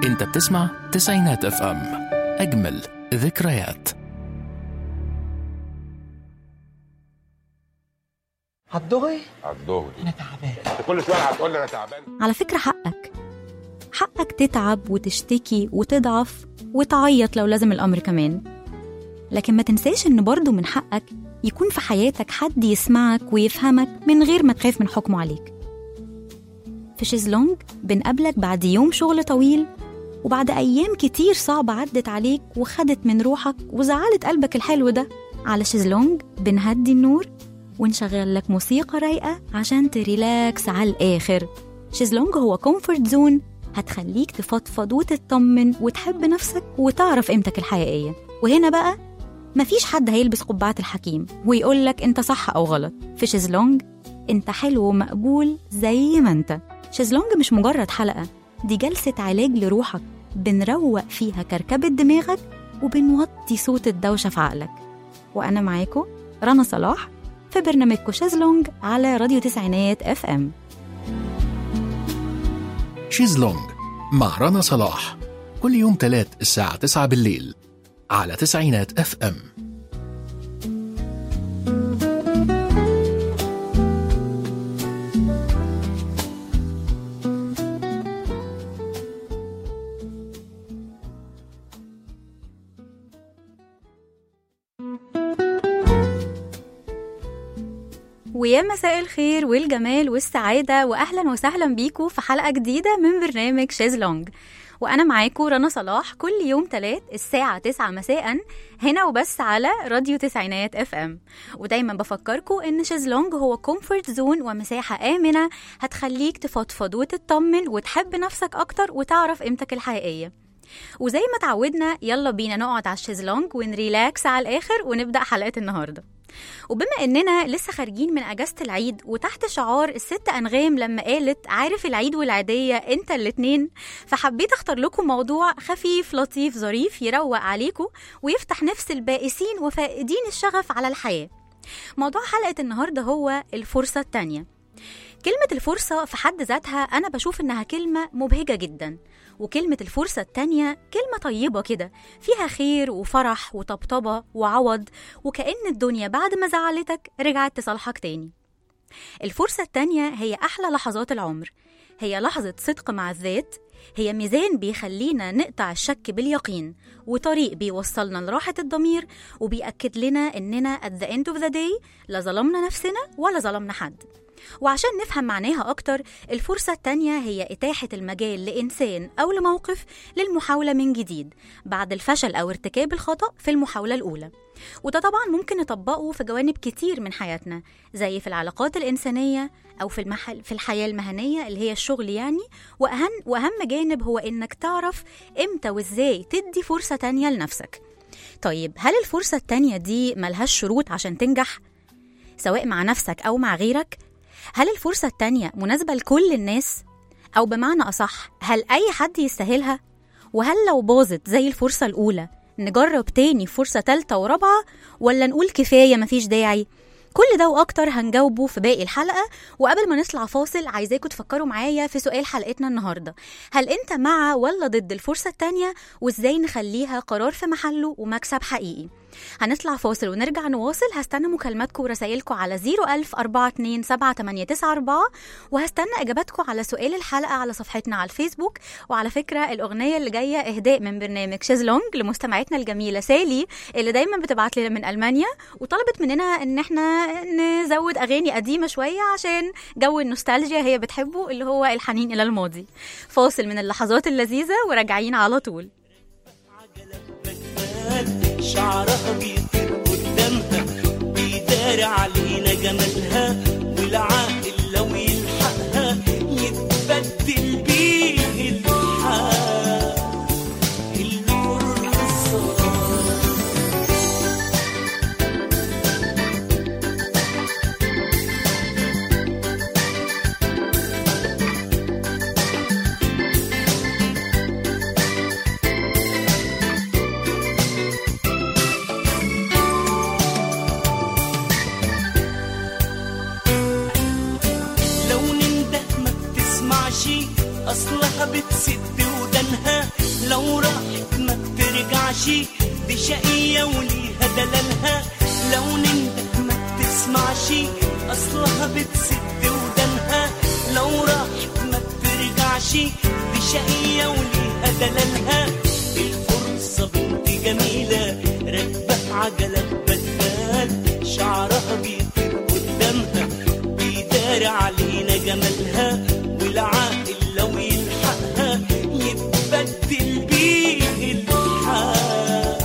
انت بتسمع تسعينات اف ام اجمل ذكريات هتضغي عالدغري انا تعبان انت كل شويه هتقول لي انا تعبان على فكرة حقك حقك تتعب وتشتكي وتضعف وتعيط لو لازم الأمر كمان لكن ما تنساش إن برضه من حقك يكون في حياتك حد يسمعك ويفهمك من غير ما تخاف من حكمه عليك في شيزلونج بنقابلك بعد يوم شغل طويل وبعد أيام كتير صعبة عدت عليك وخدت من روحك وزعلت قلبك الحلو ده على شيزلونج بنهدي النور ونشغل لك موسيقى رايقة عشان تريلاكس على الآخر شيزلونج هو كومفورت زون هتخليك تفضفض وتطمن وتحب نفسك وتعرف قيمتك الحقيقية وهنا بقى مفيش حد هيلبس قبعة الحكيم ويقولك انت صح أو غلط في شيزلونج انت حلو ومقبول زي ما انت شيزلونج مش مجرد حلقة دي جلسة علاج لروحك بنروق فيها كركبة دماغك وبنوطي صوت الدوشة في عقلك وأنا معاكم رنا صلاح في برنامجكم شيزلونج على راديو تسعينات اف ام شيزلونج مع رنا صلاح كل يوم تلات الساعة 9 بالليل على تسعينات اف ام ويا مساء الخير والجمال والسعادة وأهلا وسهلا بيكم في حلقة جديدة من برنامج شيزلونج وأنا معاكم رنا صلاح كل يوم تلات الساعة 9 مساء هنا وبس على راديو تسعينات اف ام ودايما بفكركم إن شيزلونج هو كومفورت زون ومساحة آمنة هتخليك تفضفض وتطمن وتحب نفسك أكتر وتعرف قيمتك الحقيقية وزي ما تعودنا يلا بينا نقعد على الشيزلونج ونريلاكس على الآخر ونبدأ حلقة النهاردة وبما اننا لسه خارجين من اجازه العيد وتحت شعار الست انغام لما قالت عارف العيد والعيديه انت الاتنين فحبيت اختار لكم موضوع خفيف لطيف ظريف يروق عليكم ويفتح نفس البائسين وفائدين الشغف على الحياه موضوع حلقه النهارده هو الفرصه التانيه كلمة الفرصة في حد ذاتها أنا بشوف إنها كلمة مبهجة جدا وكلمة الفرصة التانية كلمة طيبة كده فيها خير وفرح وطبطبة وعوض وكأن الدنيا بعد ما زعلتك رجعت تصالحك تاني الفرصة التانية هي أحلى لحظات العمر هي لحظة صدق مع الذات هي ميزان بيخلينا نقطع الشك باليقين وطريق بيوصلنا لراحة الضمير وبيأكد لنا إننا at the end of the day لا ظلمنا نفسنا ولا ظلمنا حد وعشان نفهم معناها أكتر الفرصة التانية هي إتاحة المجال لإنسان أو لموقف للمحاولة من جديد بعد الفشل أو ارتكاب الخطأ في المحاولة الأولى وده طبعا ممكن نطبقه في جوانب كتير من حياتنا زي في العلاقات الإنسانية أو في المحل في الحياة المهنية اللي هي الشغل يعني وأهم وأهم جانب هو إنك تعرف إمتى وإزاي تدي فرصة تانية لنفسك طيب هل الفرصة التانية دي ملهاش شروط عشان تنجح؟ سواء مع نفسك أو مع غيرك هل الفرصة التانية مناسبة لكل الناس؟ أو بمعنى أصح هل أي حد يستاهلها؟ وهل لو باظت زي الفرصة الأولى نجرب تاني فرصة تالتة ورابعة ولا نقول كفاية مفيش داعي؟ كل ده واكتر هنجاوبه في باقي الحلقه وقبل ما نطلع فاصل عايزاكم تفكروا معايا في سؤال حلقتنا النهارده هل انت مع ولا ضد الفرصه التانيه وازاي نخليها قرار في محله ومكسب حقيقي هنطلع فاصل ونرجع نواصل هستنى مكالماتكم ورسائلكم على 01000 427 وهستنى اجاباتكم على سؤال الحلقه على صفحتنا على الفيسبوك وعلى فكره الاغنيه اللي جايه اهداء من برنامج شيزلونج لمستمعتنا الجميله سالي اللي دايما بتبعت لنا من المانيا وطلبت مننا ان احنا نزود اغاني قديمه شويه عشان جو النوستالجيا هي بتحبه اللي هو الحنين الى الماضي فاصل من اللحظات اللذيذه وراجعين على طول شعرها بيطير قدامها بيدار علينا جمالها والعاقل لو يلحقها يتبدل بيه الحال الفرصة لو ننده ما بتسمعش اصلها بتسد ودانها لو راحت ما بترجعش دي شقية وليها دلالها لو ننده ما بتسمعش أصلها بتسد ودانها لو راحت ما بترجعش دي شقية وليها دلالها الفرصة بنت جميلة راكبة عجلة بدال شعرها بيطير قدامها بيدار علينا جمالها والعاقل لو يلحقها يتبدل بيه الحال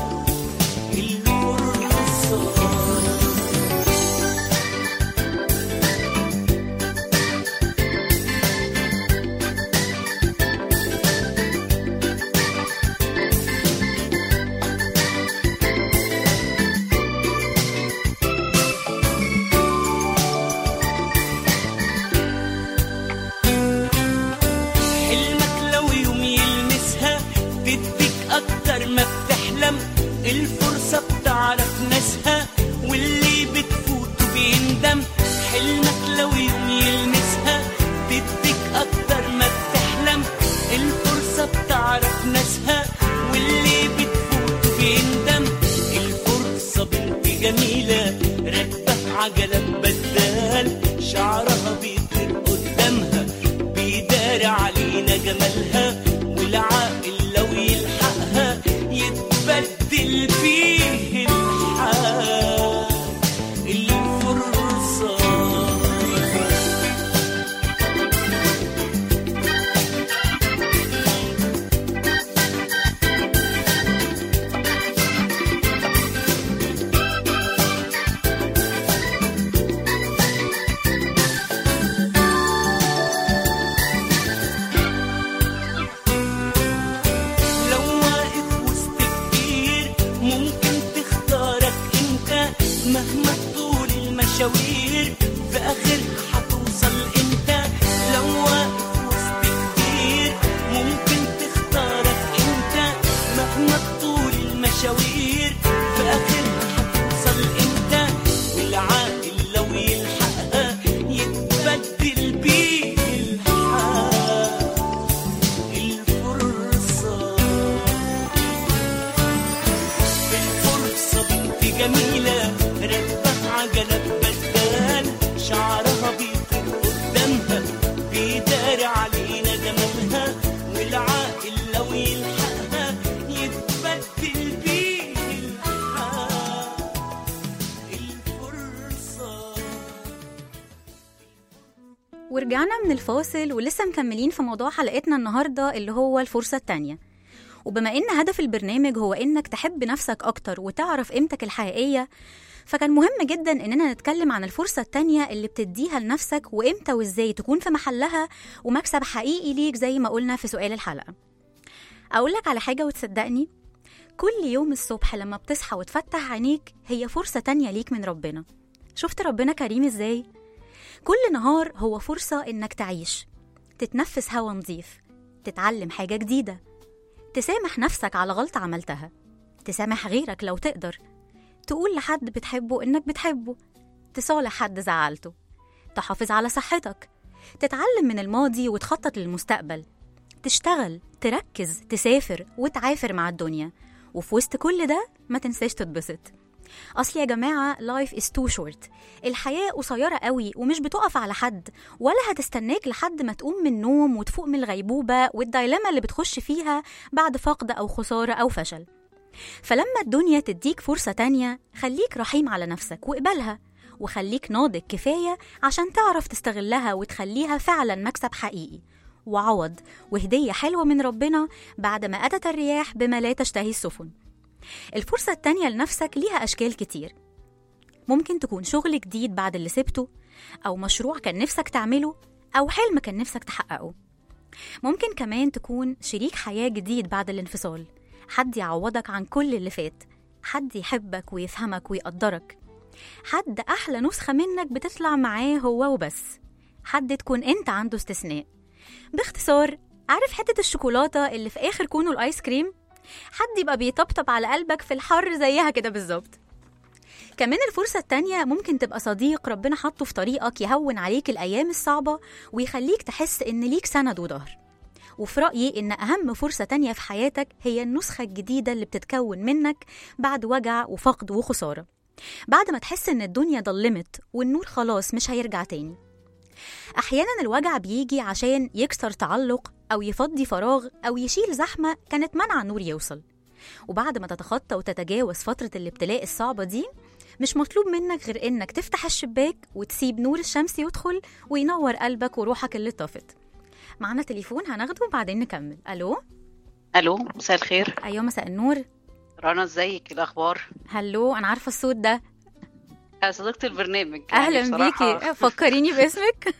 الفرصة حلمك لو يوم يلمسها تديك اكتر ما بتحلم الفرصة بتعرف ناسها واللي بتفوته بيندم حلمك لو يوم يلمسها تديك اكتر ما بتحلم الفرصة بتعرف ناسها واللي بتفوته بيندم الفرصة بنت جميلة راكبة عجلة بدال شعرها بيطير قدامها بيدار علينا جمالها والعاقل لو يلحقها يتبدل فيه الحال الفرصة لو واقف وسط كتير ممكن تختارك انت مهما طول المشاوير في اخرها هتوصل انت لو واقف وسط كتير ممكن تختارك انت مهما طول المشاوير في اخرها هتوصل انت والعاقل لو يلحقها يتبدل بيه الحال الفرصة الفرصة بنت جميلة راكبة عجلة بدال شعرها بيطير قدامها بيدار علينا جمالها والعاقل لو يلحقها يتبدل بيه الحال الفرصة ورجعنا من الفاصل ولسه مكملين في موضوع حلقتنا النهارده اللي هو الفرصة التانية وبما ان هدف البرنامج هو انك تحب نفسك اكتر وتعرف قيمتك الحقيقية فكان مهم جدا اننا نتكلم عن الفرصة التانية اللي بتديها لنفسك وامتى وازاي تكون في محلها ومكسب حقيقي ليك زي ما قلنا في سؤال الحلقة اقولك على حاجة وتصدقني كل يوم الصبح لما بتصحى وتفتح عينيك هي فرصة تانية ليك من ربنا شفت ربنا كريم ازاي؟ كل نهار هو فرصة إنك تعيش تتنفس هوا نظيف تتعلم حاجة جديدة تسامح نفسك على غلطة عملتها تسامح غيرك لو تقدر تقول لحد بتحبه إنك بتحبه تصالح حد زعلته تحافظ على صحتك تتعلم من الماضي وتخطط للمستقبل تشتغل تركز تسافر وتعافر مع الدنيا وفي وسط كل ده ما تنساش تتبسط اصل يا جماعه لايف از تو شورت الحياه قصيره قوي ومش بتقف على حد ولا هتستناك لحد ما تقوم من النوم وتفوق من الغيبوبه والدايلما اللي بتخش فيها بعد فقد او خساره او فشل فلما الدنيا تديك فرصه تانية خليك رحيم على نفسك واقبلها وخليك ناضج كفايه عشان تعرف تستغلها وتخليها فعلا مكسب حقيقي وعوض وهديه حلوه من ربنا بعد ما اتت الرياح بما لا تشتهي السفن الفرصة التانية لنفسك ليها أشكال كتير ممكن تكون شغل جديد بعد اللي سبته أو مشروع كان نفسك تعمله أو حلم كان نفسك تحققه ممكن كمان تكون شريك حياة جديد بعد الانفصال حد يعوضك عن كل اللي فات حد يحبك ويفهمك ويقدرك حد أحلى نسخة منك بتطلع معاه هو وبس حد تكون أنت عنده استثناء باختصار عارف حتة الشوكولاتة اللي في آخر كونه الآيس كريم حد يبقى بيطبطب على قلبك في الحر زيها كده بالظبط كمان الفرصة التانية ممكن تبقى صديق ربنا حطه في طريقك يهون عليك الأيام الصعبة ويخليك تحس إن ليك سند وظهر وفي رأيي إن أهم فرصة تانية في حياتك هي النسخة الجديدة اللي بتتكون منك بعد وجع وفقد وخسارة بعد ما تحس إن الدنيا ضلمت والنور خلاص مش هيرجع تاني أحيانا الوجع بيجي عشان يكسر تعلق أو يفضي فراغ أو يشيل زحمة كانت منع النور يوصل وبعد ما تتخطى وتتجاوز فترة الابتلاء الصعبة دي مش مطلوب منك غير إنك تفتح الشباك وتسيب نور الشمس يدخل وينور قلبك وروحك اللي طافت معانا تليفون هناخده وبعدين نكمل ألو الو مساء الخير أيوة مساء النور رنا ازيك إيه الاخبار هلو أنا عارفة الصوت ده أنا صديقة البرنامج يعني أهلا بصراحة بيكي فكريني باسمك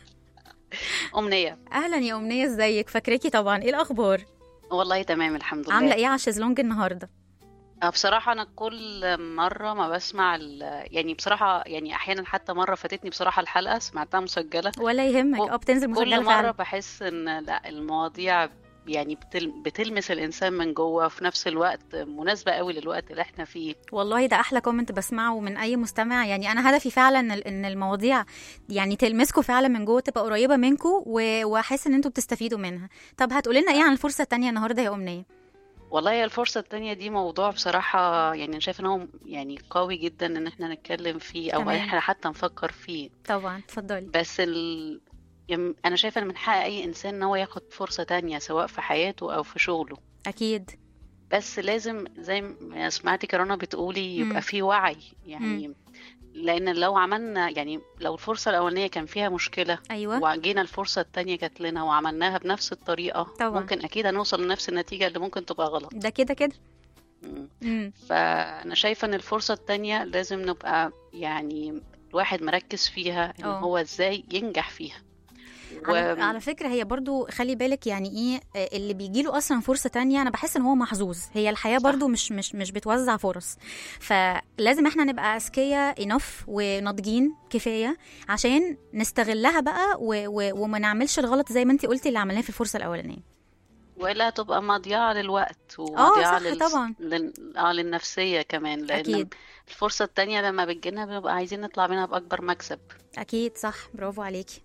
امنيه أهلا يا أمنية ازيك فاكراكي طبعا إيه الأخبار والله تمام الحمد لله عاملة إيه على الشезлونج النهاردة آه، بصراحه انا كل مره ما بسمع ال... يعني بصراحه يعني احيانا حتى مره فاتتني بصراحه الحلقه سمعتها مسجله ولا يهمك كل- اه بتنزل كل مسجلة مره فعلا بحس ان لا المواضيع يعني بتل... بتلمس الانسان من جوه في نفس الوقت مناسبه قوي للوقت اللي احنا فيه والله ده احلى كومنت بسمعه من اي مستمع يعني انا هدفي فعلا ان ان المواضيع يعني تلمسكم فعلا من جوه تبقى قريبه منكم و- واحس ان انتوا بتستفيدوا منها طب هتقولي لنا ايه عن الفرصه التانية النهارده يا امنيه والله هي الفرصة التانية دي موضوع بصراحة يعني أنا شايفة إن هو يعني قوي جدا إن إحنا نتكلم فيه أو تمام. إحنا حتى نفكر فيه طبعا اتفضلي بس ال... يم- أنا شايفة إن من حق أي إنسان إن هو ياخد فرصة تانية سواء في حياته أو في شغله اكيد بس لازم زي ما سمعتي كرنا بتقولي مم. يبقى في وعي يعني لأن لو عملنا يعني لو الفرصة الأولانية كان فيها مشكلة ايوه وجينا الفرصة التانية جات لنا وعملناها بنفس الطريقة طبعا. ممكن أكيد هنوصل لنفس النتيجة اللي ممكن تبقى غلط ده كده كده مم. امم فأنا شايفة إن الفرصة التانية لازم نبقى يعني الواحد مركز فيها إن اه. هو إزاي ينجح فيها على, على فكرة هي برضو خلي بالك يعني ايه آه، اللي بيجيله اصلا فرصة تانية انا بحس ان هو محظوظ هي الحياة صح. برضو مش مش مش بتوزع فرص فلازم احنا نبقى اذكياء انف وناضجين كفاية عشان نستغلها بقى و و وما نعملش الغلط زي ما انت قلتي اللي عملناه في الفرصة الاولانية ولا تبقى مضيعة للوقت ومضيعة صح طبعا. لل... آه للنفسية كمان لأن اكيد الفرصة التانية لما بتجينا بنبقى عايزين نطلع منها بأكبر مكسب اكيد صح برافو عليكي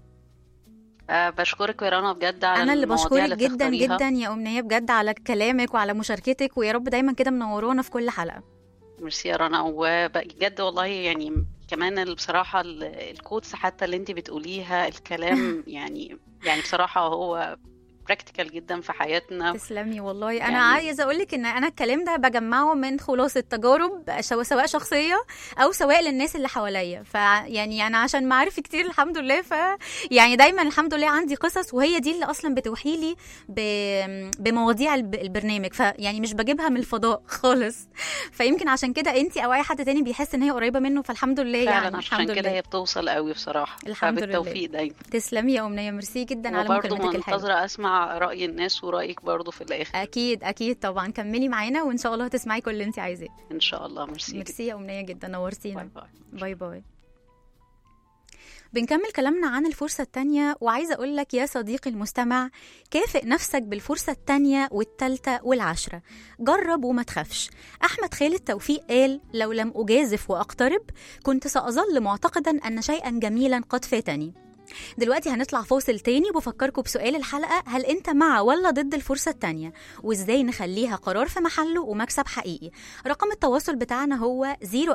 آه بشكرك يا رنا بجد على انا اللي المواضيع بشكرك جدا بتختاريها. جدا يا امنيه بجد على كلامك وعلى مشاركتك ويا رب دايما كده منورانا في كل حلقه ميرسي يا رنا وبجد والله يعني كمان ال- بصراحة ال- الكوتس حتى اللي انت بتقوليها الكلام يعني يعني بصراحة هو براكتيكال جدا في حياتنا تسلمي والله انا يعني- عايزه اقول لك ان انا الكلام ده بجمعه من خلاصه تجارب سواء سواء شخصيه او سواء للناس اللي حواليا فيعني انا عشان معارفي كتير الحمد لله ف يعني دايما الحمد لله عندي قصص وهي دي اللي اصلا بتوحي لي ب... بمواضيع الب... البرنامج فيعني مش بجيبها من الفضاء خالص فيمكن عشان كده انت او اي حد تاني بيحس ان هي قريبه منه فالحمد لله فعلا يعني عشان الحمد كده لله هي بتوصل قوي بصراحة الحمد لله. فبالتوفيق دايما تسلمي يا امنيه ميرسي جدا على وبرضه مكالمتك الحلوه منتظرة اسمع رأي الناس ورأيك برضه في الآخر اكيد اكيد طبعا كملي معانا وان شاء الله هتسمعي كل اللي انت عايزاه ان شاء الله ميرسي جدا. ميرسي يا امنيه جدا باي نورتينا باي باي باي بنكمل كلامنا عن الفرصة التانية وعايزة أقول لك يا صديقي المستمع كافئ نفسك بالفرصة التانية والتالتة والعشرة جرب وما تخافش أحمد خالد توفيق قال لو لم أجازف وأقترب كنت سأظل معتقدا أن شيئا جميلا قد فاتني دلوقتي هنطلع فاصل تاني وبفكركم بسؤال الحلقة هل أنت مع ولا ضد الفرصة التانية وإزاي نخليها قرار في محله ومكسب حقيقي رقم التواصل بتاعنا هو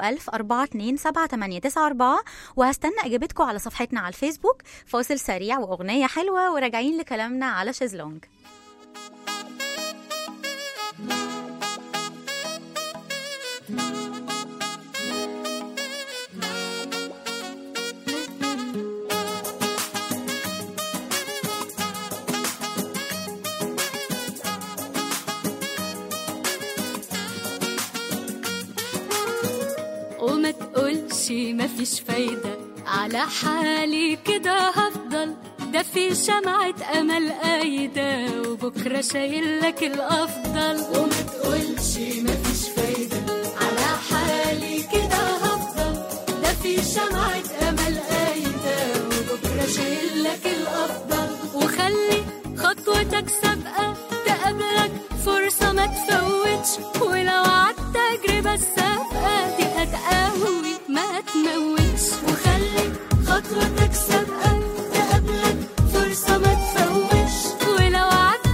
010427894 وهستنى إجابتكم على صفحتنا على الفيسبوك فاصل سريع وأغنية حلوة وراجعين لكلامنا على شيزلونج وما تقولش مفيش فايدة على حالي كده هفضل ده في شمعة أمل قايدة وبكرة شايل لك الأفضل وما تقولش مفيش فايدة على حالي كده هفضل ده في شمعة أمل قايدة وبكرة شايل لك الأفضل وخلي خطوتك سابقة تقابلك فرصة ما تفوتش ولو عدت تجربة السابقة دي هتقوي ما تموتش وخلي خطوتك سابقة تقابلك فرصة ما تفوتش ولو عدت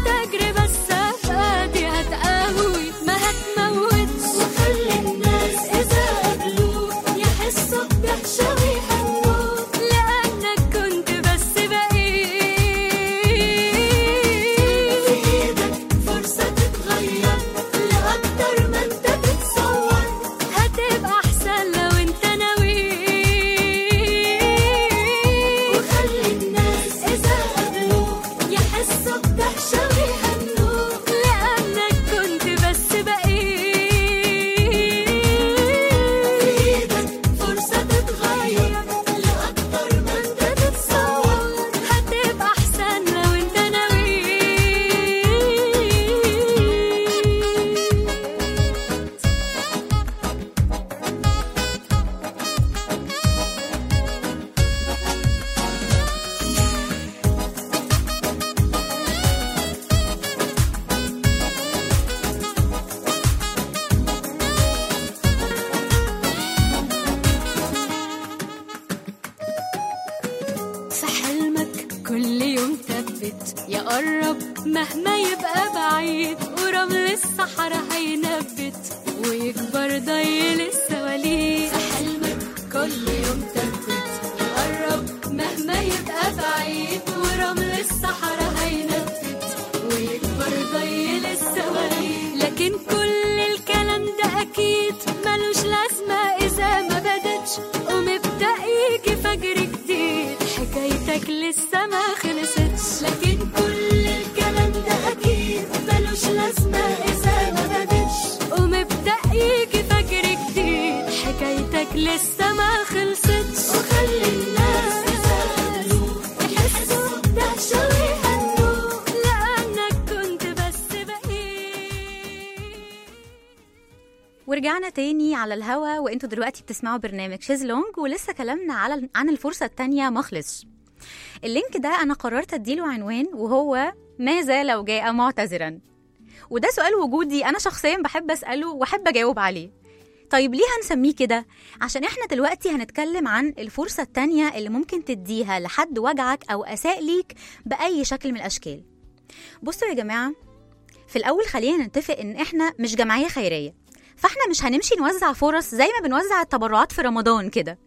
يقرب مهما يبقى بعيد ورمل الصحراء هينبت ويكبر ضيل السواليف في حلمك كل يوم تبت يقرب مهما يبقى بعيد ورمل الصحراء هينبت ويكبر ضيل السواليف لكن كل الكلام ده اكيد ملوش لازمه اذا ما بدتش ومبدا يجي فجر جديد حكايتك لسه ما خلصتش لكن كل الكلام ده اكيد ملوش لازمه اذا ما بدتش ومبدا يجي فجر جديد حكايتك لسه ما خلصتش وخلي الناس يسألوا يحسوا بدهشة ويهنوا لأنك كنت بس بقيت ورجعنا تاني على الهوا وانتوا دلوقتي بتسمعوا برنامج شيزلونج ولسه كلامنا على عن الفرصة التانية مخلص اللينك ده أنا قررت أديله عنوان وهو ماذا لو جاء معتذرا وده سؤال وجودي أنا شخصيا بحب أسأله وأحب أجاوب عليه طيب ليه هنسميه كده؟ عشان احنا دلوقتي هنتكلم عن الفرصة التانية اللي ممكن تديها لحد وجعك أو أساء ليك بأي شكل من الأشكال بصوا يا جماعة في الأول خلينا نتفق إن احنا مش جمعية خيرية فاحنا مش هنمشي نوزع فرص زي ما بنوزع التبرعات في رمضان كده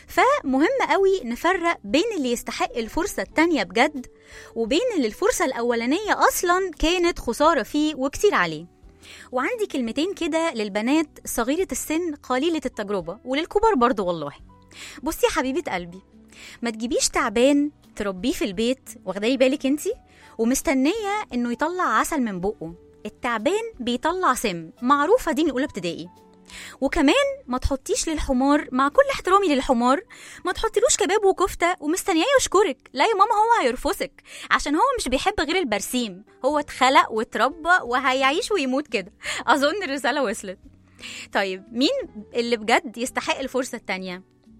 فمهم قوي نفرق بين اللي يستحق الفرصة التانية بجد وبين اللي الفرصة الأولانية أصلا كانت خسارة فيه وكتير عليه وعندي كلمتين كده للبنات صغيرة السن قليلة التجربة وللكبار برضو والله بصي يا حبيبة قلبي ما تجيبيش تعبان تربيه في البيت واخدالي بالك انتي ومستنية انه يطلع عسل من بقه التعبان بيطلع سم معروفة دي من أولى ابتدائي وكمان ما تحطيش للحمار مع كل احترامي للحمار ما تحطيلوش كباب وكفتة ومستنياه يشكرك لا يا ماما هو هيرفسك عشان هو مش بيحب غير البرسيم هو اتخلق واتربى وهيعيش ويموت كده أظن الرسالة وصلت طيب مين اللي بجد يستحق الفرصة التانية؟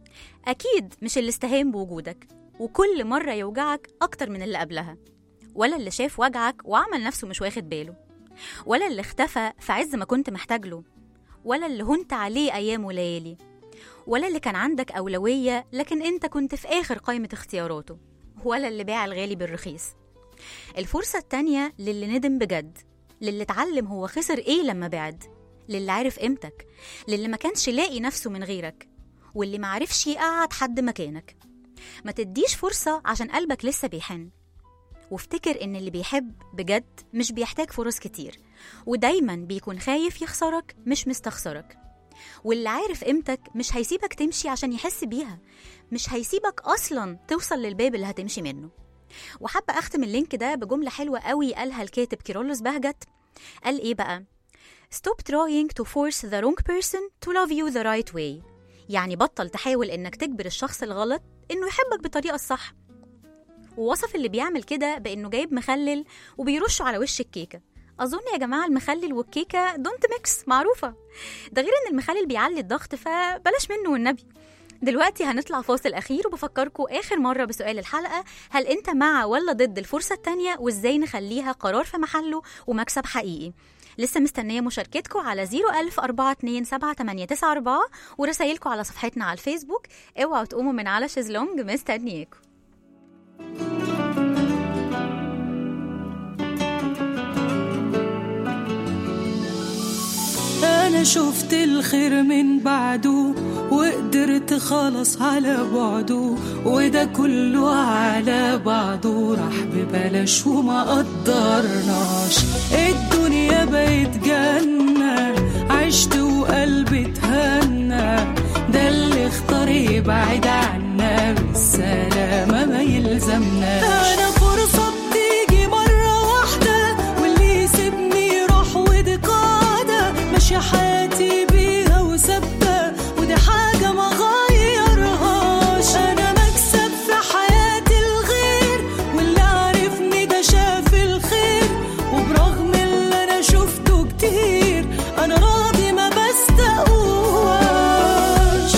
أكيد مش اللي استهان بوجودك وكل مرة يوجعك أكتر من اللي قبلها ولا اللي شاف وجعك وعمل نفسه مش واخد باله ولا اللي اختفى في عز ما كنت محتاج له ولا اللي هنت عليه أيام وليالي ولا اللي كان عندك أولوية لكن أنت كنت في آخر قائمة اختياراته ولا اللي باع الغالي بالرخيص الفرصة التانية للي ندم بجد للي اتعلم هو خسر ايه لما بعد للي عرف قيمتك للي ما كانش لاقي نفسه من غيرك واللي معرفش يقعد حد مكانك ما تديش فرصة عشان قلبك لسه بيحن وافتكر ان اللي بيحب بجد مش بيحتاج فرص كتير ودايما بيكون خايف يخسرك مش مستخسرك واللي عارف قيمتك مش هيسيبك تمشي عشان يحس بيها مش هيسيبك اصلا توصل للباب اللي هتمشي منه وحابة أختم اللينك ده بجملة حلوة قوي قالها الكاتب كيرلس بهجت قال إيه بقى Stop trying to force the wrong person to love you the right way يعني بطل تحاول إنك تجبر الشخص الغلط إنه يحبك بالطريقة الصح ووصف اللي بيعمل كده بإنه جايب مخلل وبيرشه على وش الكيكة أظن يا جماعة المخلل والكيكة دونت ميكس معروفة ده غير إن المخلل بيعلي الضغط فبلاش منه والنبي دلوقتي هنطلع فاصل أخير وبفكركم آخر مرة بسؤال الحلقة هل أنت مع ولا ضد الفرصة التانية وإزاي نخليها قرار في محله ومكسب حقيقي لسه مستنية مشاركتكم على 010427894 ورسايلكم على صفحتنا على الفيسبوك اوعوا تقوموا من على شيزلونج مستنياكم أنا شفت الخير من بعده وقدرت خلاص على بعده وده كله على بعضه راح ببلاش وما قدرناش الدنيا بقت جنة عشت وقلبي اتهنى ده اللي اختار يبعد عنا بالسلامة ما يلزمناش أنا فرصة بتيجي مرة واحدة واللي يسيبني يروح ودي قاعدة ماشية حياتي بيها وثابتة ودي حاجة ما غيرهاش أنا مكسب في حياة الغير واللي عارفني ده شاف الخير وبرغم اللي أنا شفته كتير أنا راضي ما بستقواش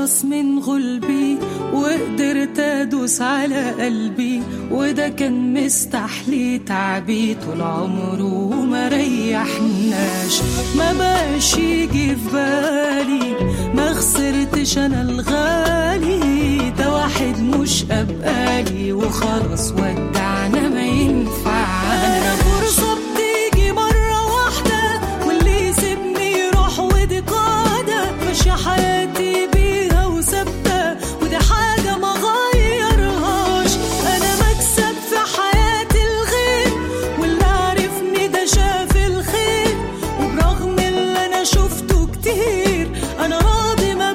خلص من غلبي وقدرت ادوس على قلبي وده كان مستحلي تعبي طول عمره وما ريحناش ما بقاش يجي في بالي ما خسرتش انا الغالي ده واحد مش ابقالي وخلاص ودعنا ما ينفعنا فرصة بتيجي مرة واحدة واللي يسيبني يروح ودي قاعدة ماشية حياتي بيها وثابتة ودي حاجة ما غيرهاش أنا مكسب في حياة الغير واللي عرفني ده شاف الخير وبرغم اللي أنا شفته كتير أنا راضي ما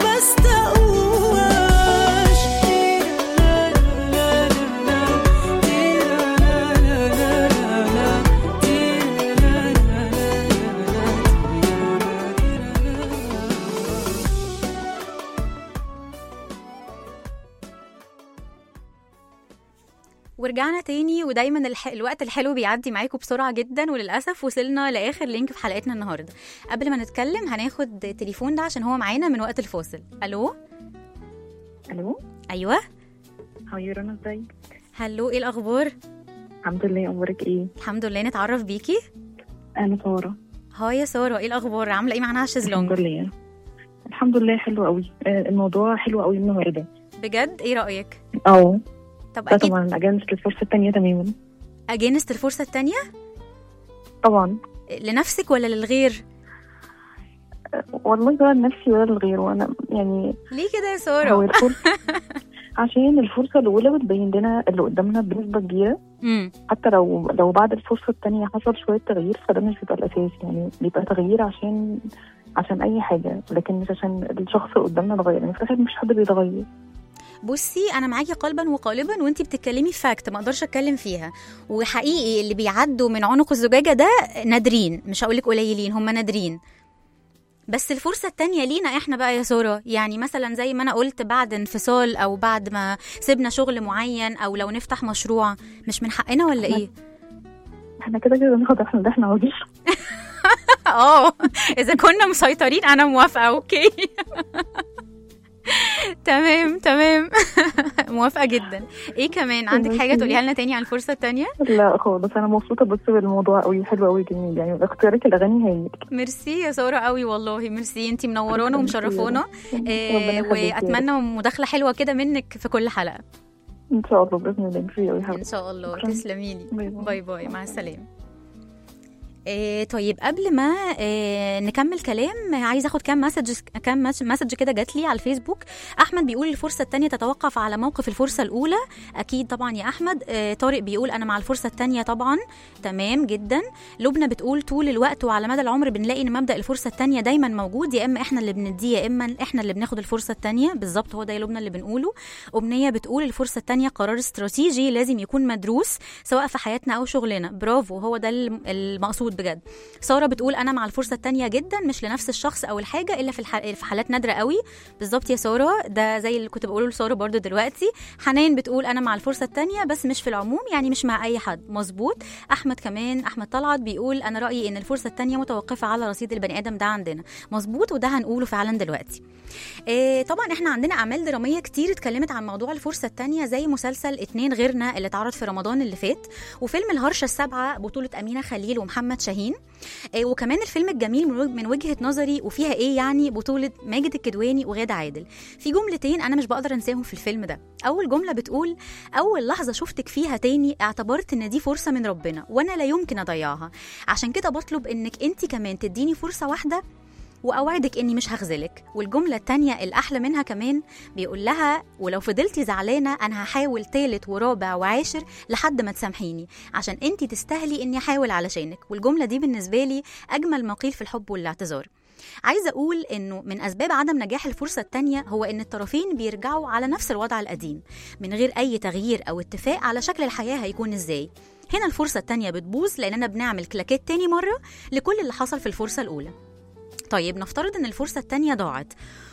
بستقواش ورجعنا تاني ودايما الح... الوقت الحلو بيعدي معاكم بسرعة جدا وللأسف وصلنا لآخر لينك في حلقتنا النهاردة قبل ما نتكلم هناخد التليفون ده عشان هو معانا من وقت الفاصل ألو الو أيوة هاي رنا ازاي هلو إيه الأخبار الحمد لله امورك ايه الحمد لله نتعرف بيكي انا ساره هاي يا سارة إيه الأخبار عاملة إيه معانا على الشезлونج الحمد لله الحمد لله حلو قوي آه، الموضوع حلو قوي النهارده بجد إيه رأيك اه طب لا أكيد طبعا اجانس الفرصه التانية تماما أجينست الفرصة التانية طبعا لنفسك ولا للغير آه، والله ولا لنفسي ولا للغير وانا يعني ليه كده يا هو سارة الفرصه عشان الفرصه الاولى بتبين لنا اللي قدامنا بنسبه كبيره امم حتى لو لو بعد الفرصه التانية حصل شويه تغيير فده مش بيبقى الاساس يعني بيبقى تغيير عشان عشان اي حاجه لكن مش عشان الشخص اللي قدامنا اتغير يعني في الاخر مش حد بيتغير بصي انا معاكي قلبا وقالبا وانتي بتتكلمي فاكت ما اقدرش اتكلم فيها وحقيقي اللي بيعدوا من عنق الزجاجه ده نادرين مش هقولك قليلين هم نادرين بس الفرصة التانية لينا احنا بقى يا سارة يعني مثلا زي ما انا قلت بعد انفصال او بعد ما سيبنا شغل معين او لو نفتح مشروع مش من حقنا ولا ايه؟ احنا كده كده ناخد احنا ده احنا عاوزين اه اذا كنا مسيطرين انا موافقة اوكي تمام تمام موافقة جدا ايه كمان عندك حاجة تقوليها لنا تاني عن الفرصة التانية؟ لا خالص انا مبسوطه بس بالموضوع قوي حلو قوي جميل يعني اختيارك الاغاني هايل ميرسي يا ساره قوي والله ميرسي انتي منورانا ومشرفانا ربنا آه يخليكي يا رب. واتمنى مداخله حلوه كده منك في كل حلقه ان شاء الله باذن الله ميرسي قوي ان حبيبتي شاء الله شكراً. تسلمي لي باي باي. باي باي مع السلامه إيه طيب قبل ما إيه نكمل كلام عايزه اخد كام مسج كام مس- مسج كده جات لي على الفيسبوك احمد بيقول الفرصه الثانيه تتوقف على موقف الفرصه الاولى اكيد طبعا يا احمد إيه طارق بيقول انا مع الفرصه الثانيه طبعا تمام جدا لبنى بتقول طول الوقت وعلى مدى العمر بنلاقي ان مبدا الفرصه الثانيه دايما موجود يا اما احنا اللي بنديه يا اما احنا اللي بناخد الفرصه الثانيه بالظبط هو ده يا لبنى اللي بنقوله امنيه بتقول الفرصه الثانيه قرار استراتيجي لازم يكون مدروس سواء في حياتنا او شغلنا برافو هو ده الم- المقصود بجد ساره بتقول انا مع الفرصه الثانيه جدا مش لنفس الشخص او الحاجه الا في الح... في حالات نادره قوي بالظبط يا ساره ده زي اللي كنت بقوله لساره برضو دلوقتي حنان بتقول انا مع الفرصه الثانيه بس مش في العموم يعني مش مع اي حد مظبوط احمد كمان احمد طلعت بيقول انا رايي ان الفرصه الثانيه متوقفه على رصيد البني ادم ده عندنا مظبوط وده هنقوله فعلا دلوقتي إيه طبعا احنا عندنا اعمال دراميه كتير اتكلمت عن موضوع الفرصه الثانيه زي مسلسل اتنين غيرنا اللي اتعرض في رمضان اللي فات وفيلم الهرشه السابعه بطوله امينه خليل ومحمد شاهين إيه وكمان الفيلم الجميل من وج- من وجهه نظري وفيها ايه يعني بطوله ماجد الكدواني وغاده عادل في جملتين انا مش بقدر انساهم في الفيلم ده اول جمله بتقول اول لحظه شفتك فيها تاني اعتبرت ان دي فرصه من ربنا وانا لا يمكن اضيعها عشان كده بطلب انك انت كمان تديني فرصه واحده واوعدك اني مش هخذلك والجمله التانية الاحلى منها كمان بيقول لها ولو فضلتي زعلانه انا هحاول تالت ورابع وعاشر لحد ما تسامحيني عشان انت تستاهلي اني احاول علشانك والجمله دي بالنسبه لي اجمل ما قيل في الحب والاعتذار عايزه اقول انه من اسباب عدم نجاح الفرصه التانية هو ان الطرفين بيرجعوا على نفس الوضع القديم من غير اي تغيير او اتفاق على شكل الحياه هيكون ازاي هنا الفرصه التانية بتبوظ لاننا بنعمل كلاكيت تاني مره لكل اللي حصل في الفرصه الاولى طيب نفترض ان الفرصه التانية ضاعت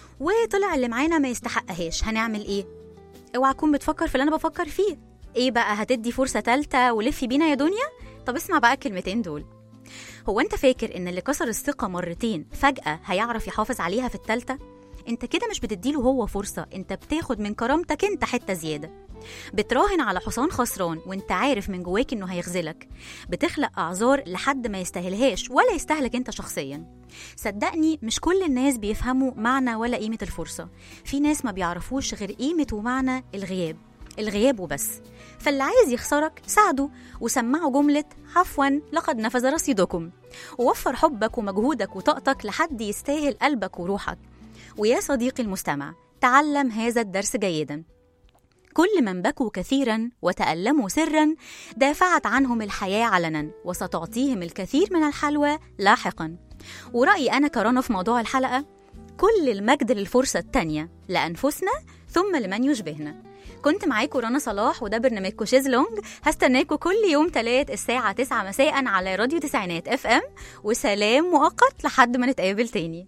وطلع اللي معانا ما يستحقهاش هنعمل ايه اوعى تكون بتفكر في اللي انا بفكر فيه ايه بقى هتدي فرصه تالتة ولفي بينا يا دنيا طب اسمع بقى الكلمتين دول هو انت فاكر ان اللي كسر الثقه مرتين فجاه هيعرف يحافظ عليها في التالتة انت كده مش بتديله هو فرصة انت بتاخد من كرامتك انت حتة زيادة بتراهن على حصان خسران وانت عارف من جواك انه هيخذلك بتخلق اعذار لحد ما يستاهلهاش ولا يستهلك انت شخصيا صدقني مش كل الناس بيفهموا معنى ولا قيمة الفرصة في ناس ما بيعرفوش غير قيمة ومعنى الغياب الغياب وبس فاللي عايز يخسرك ساعده وسمعه جملة عفوا لقد نفذ رصيدكم ووفر حبك ومجهودك وطاقتك لحد يستاهل قلبك وروحك ويا صديقي المستمع تعلم هذا الدرس جيدا كل من بكوا كثيرا وتألموا سرا دافعت عنهم الحياة علنا وستعطيهم الكثير من الحلوى لاحقا ورأيي أنا كرنا في موضوع الحلقة كل المجد للفرصة التانية لأنفسنا ثم لمن يشبهنا كنت معاكم رنا صلاح وده برنامجكم شيزلونج هستناكم كل يوم تلات الساعة 9 مساء على راديو تسعينات اف ام وسلام مؤقت لحد ما نتقابل تاني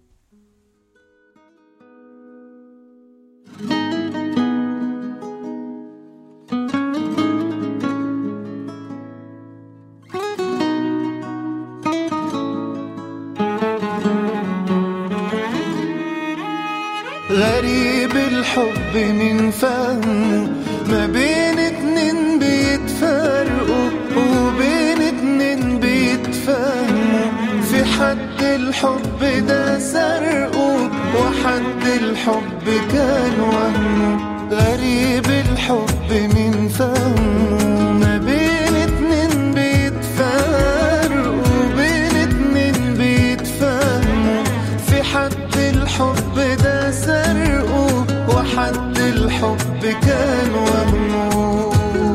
غريب الحب من فهمه ما بين اتنين بيتفرقوا وبين اتنين بيتفهموا في حد الحب ده سرقه وحد الحب كان وهمه غريب الحب من فهمه ما بين اتنين بيتفرقوا وبين اتنين بيتفهموا في حد الحب ده سرقه وحد الحب كان وهمه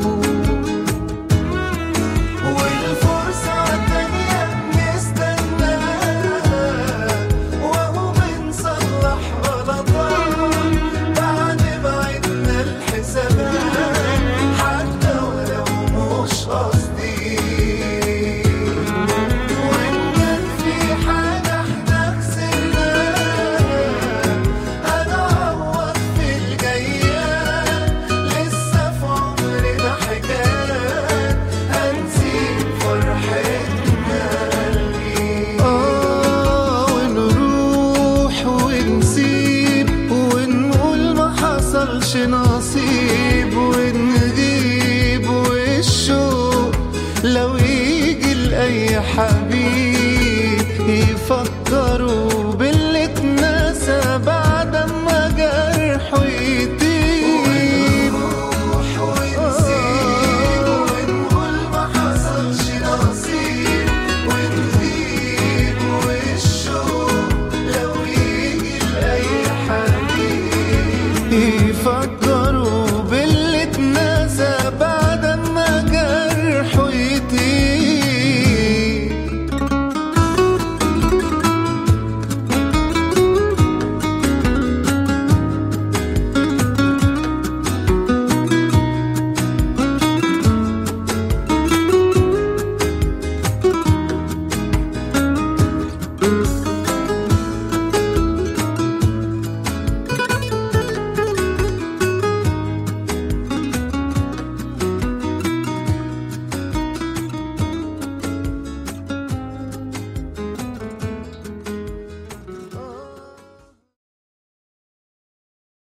والفرصة تانية بنستناها وهو بنصلح غلطات بعد ما عدنا الحسابات حتى ولو مش قصدي وإن كان في حاجة احنا خسرناها هنعوض في الجايات لسه في عمرنا حكايات هنسيب فرحتنا قلبي آه ونروح ونسيب ونقول ما حصلش نصيب ونغيب والشوق لو يجي لأي حبيب يفكروا بالله